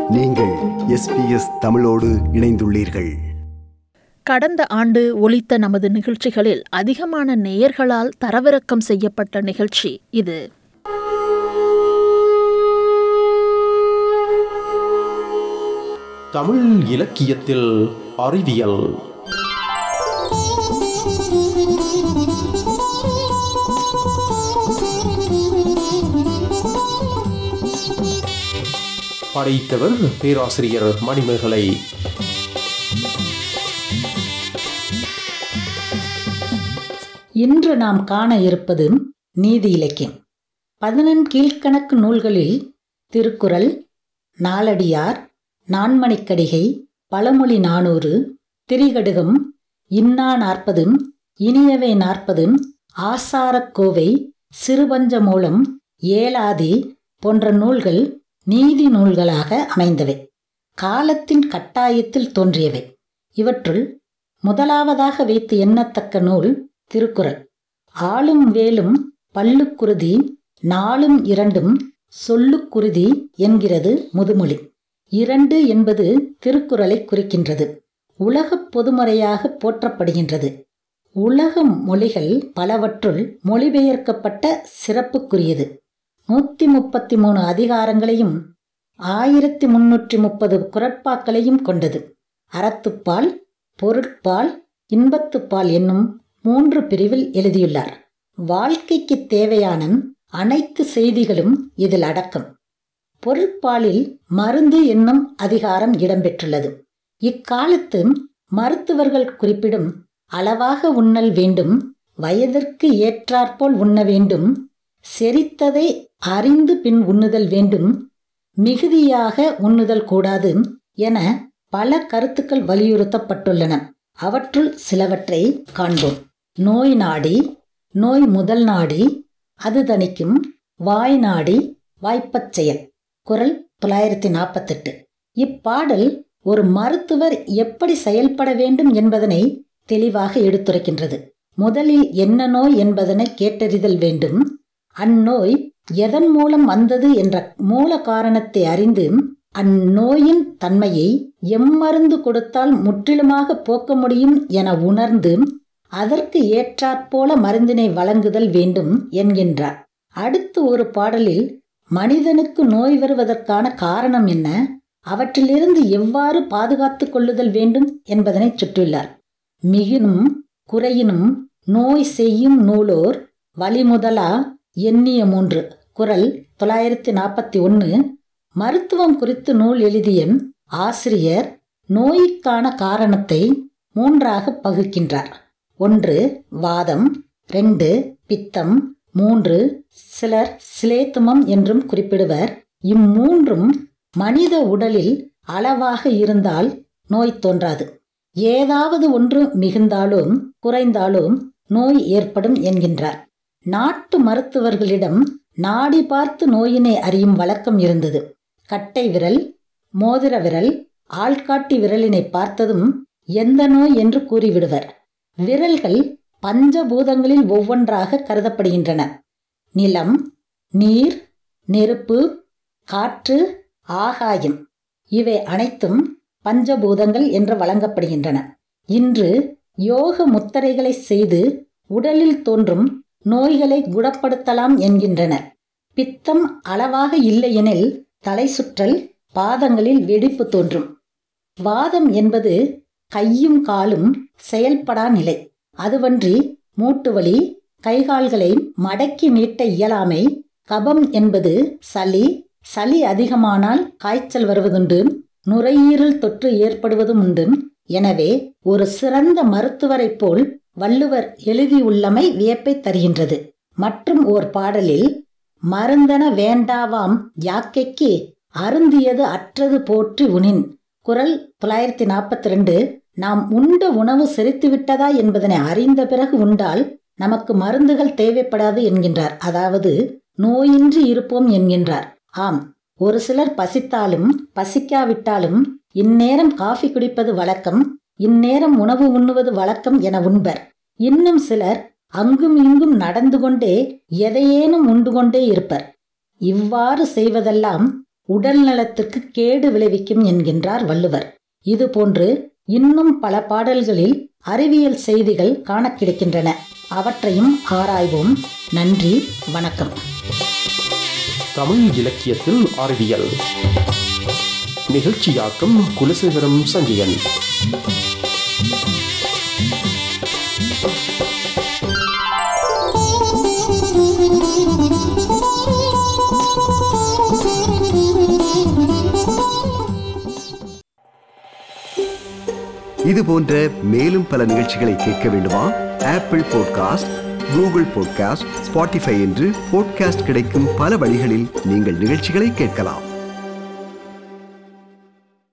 நீங்கள் எஸ்பிஎஸ் தமிழோடு இணைந்துள்ளீர்கள் கடந்த ஆண்டு ஒலித்த நமது நிகழ்ச்சிகளில் அதிகமான நேயர்களால் தரவிறக்கம் செய்யப்பட்ட நிகழ்ச்சி இது தமிழ் இலக்கியத்தில் அறிவியல் படைத்தவர் பேராசிரியர் மணிமேகலை இன்று நாம் காண இருப்பது நீதி இலக்கியம் பதினெண் கீழ்க்கணக்கு நூல்களில் திருக்குறள் நாலடியார் நான்மணிக்கடிகை பழமொழி நானூறு திரிகடுகம் இன்னா நாற்பதும் இனியவை நாற்பதும் ஆசாரக்கோவை சிறுபஞ்ச மூலம் ஏலாதி போன்ற நூல்கள் நீதி நூல்களாக அமைந்தவை காலத்தின் கட்டாயத்தில் தோன்றியவை இவற்றுள் முதலாவதாக வைத்து எண்ணத்தக்க நூல் திருக்குறள் ஆளும் வேலும் பல்லுக்குருதி நாளும் இரண்டும் சொல்லுக்குருதி என்கிறது முதுமொழி இரண்டு என்பது திருக்குறளை குறிக்கின்றது உலகப் பொதுமறையாக போற்றப்படுகின்றது உலக மொழிகள் பலவற்றுள் மொழிபெயர்க்கப்பட்ட சிறப்புக்குரியது நூத்தி முப்பத்தி மூணு அதிகாரங்களையும் ஆயிரத்தி முன்னூற்றி முப்பது குரட்பாக்களையும் கொண்டது அறத்துப்பால் பொருட்பால் இன்பத்துப்பால் என்னும் மூன்று பிரிவில் எழுதியுள்ளார் வாழ்க்கைக்கு தேவையான அனைத்து செய்திகளும் இதில் அடக்கம் பொருட்பாலில் மருந்து என்னும் அதிகாரம் இடம்பெற்றுள்ளது இக்காலத்து மருத்துவர்கள் குறிப்பிடும் அளவாக உண்ணல் வேண்டும் வயதிற்கு ஏற்றாற்போல் உண்ண வேண்டும் செரித்ததை அறிந்து பின் உண்ணுதல் வேண்டும் மிகுதியாக உண்ணுதல் கூடாது என பல கருத்துக்கள் வலியுறுத்தப்பட்டுள்ளன அவற்றுள் சிலவற்றை காண்போம் நோய் நாடி நோய் முதல் நாடி அது தணிக்கும் வாய் நாடி வாய்ப்பச் செயல் குரல் தொள்ளாயிரத்தி நாற்பத்தெட்டு இப்பாடல் ஒரு மருத்துவர் எப்படி செயல்பட வேண்டும் என்பதனை தெளிவாக எடுத்துரைக்கின்றது முதலில் என்ன நோய் என்பதனை கேட்டறிதல் வேண்டும் அந்நோய் எதன் மூலம் வந்தது என்ற மூல காரணத்தை அறிந்து அந்நோயின் தன்மையை எம்மருந்து கொடுத்தால் முற்றிலுமாக போக்க முடியும் என உணர்ந்து அதற்கு ஏற்றாற்போல மருந்தினை வழங்குதல் வேண்டும் என்கின்றார் அடுத்து ஒரு பாடலில் மனிதனுக்கு நோய் வருவதற்கான காரணம் என்ன அவற்றிலிருந்து எவ்வாறு பாதுகாத்துக் கொள்ளுதல் வேண்டும் என்பதனை சுற்றியுள்ளார் மிகினும் குறையினும் நோய் செய்யும் நூலோர் வழிமுதலா எண்ணிய மூன்று குரல் தொள்ளாயிரத்தி நாற்பத்தி ஒன்று மருத்துவம் குறித்து நூல் எழுதிய ஆசிரியர் நோய்க்கான காரணத்தை மூன்றாக பகுக்கின்றார் ஒன்று வாதம் ரெண்டு பித்தம் மூன்று சிலர் சிலேத்துமம் என்றும் குறிப்பிடுவர் இம்மூன்றும் மனித உடலில் அளவாக இருந்தால் நோய் தோன்றாது ஏதாவது ஒன்று மிகுந்தாலும் குறைந்தாலும் நோய் ஏற்படும் என்கின்றார் நாட்டு மருத்துவர்களிடம் நாடி பார்த்து நோயினை அறியும் வழக்கம் இருந்தது கட்டை விரல் மோதிர விரல் ஆள்காட்டி விரலினை பார்த்ததும் எந்த நோய் என்று கூறிவிடுவர் விரல்கள் பஞ்சபூதங்களில் ஒவ்வொன்றாக கருதப்படுகின்றன நிலம் நீர் நெருப்பு காற்று ஆகாயம் இவை அனைத்தும் பஞ்சபூதங்கள் என்று வழங்கப்படுகின்றன இன்று யோக முத்திரைகளை செய்து உடலில் தோன்றும் நோய்களை குணப்படுத்தலாம் என்கின்றனர் பித்தம் அளவாக இல்லையெனில் தலை சுற்றல் பாதங்களில் வெடிப்பு தோன்றும் வாதம் என்பது கையும் காலும் செயல்படா நிலை அதுவன்றி மூட்டுவலி கைகால்களை மடக்கி நீட்ட இயலாமை கபம் என்பது சளி சளி அதிகமானால் காய்ச்சல் வருவதுண்டு நுரையீரல் தொற்று ஏற்படுவதும் உண்டு எனவே ஒரு சிறந்த மருத்துவரைப் போல் வள்ளுவர் எழுதியுள்ளமை வியப்பை தருகின்றது மற்றும் ஓர் பாடலில் மருந்தன வேண்டாவாம் யாக்கைக்கு அருந்தியது அற்றது போற்றி உனின் குரல் தொள்ளாயிரத்தி நாற்பத்தி ரெண்டு நாம் உண்ட உணவு செரித்து விட்டதா என்பதனை அறிந்த பிறகு உண்டால் நமக்கு மருந்துகள் தேவைப்படாது என்கின்றார் அதாவது நோயின்றி இருப்போம் என்கின்றார் ஆம் ஒரு சிலர் பசித்தாலும் பசிக்காவிட்டாலும் இந்நேரம் காஃபி குடிப்பது வழக்கம் இந்நேரம் உணவு உண்ணுவது வழக்கம் என உண்பர் இன்னும் சிலர் அங்கும் இங்கும் நடந்து கொண்டே எதையேனும் உண்டு கொண்டே இருப்பர் இவ்வாறு செய்வதெல்லாம் உடல் நலத்திற்கு கேடு விளைவிக்கும் என்கின்றார் வள்ளுவர் இதுபோன்று இன்னும் பல பாடல்களில் அறிவியல் செய்திகள் காண கிடைக்கின்றன அவற்றையும் ஆராய்வோம் நன்றி வணக்கம் தமிழ் இலக்கியத்தில் அறிவியல் நிகழ்ச்சியாக்கம் குலசேகரம் சஞ்சயன் இது போன்ற மேலும் பல நிகழ்ச்சிகளை கேட்க வேண்டுமா Apple podcast Google podcast Spotify என்று பாட்காஸ்ட் கிடைக்கும் பல வழிகளில் நீங்கள் நிகழ்ச்சிகளை கேட்கலாம்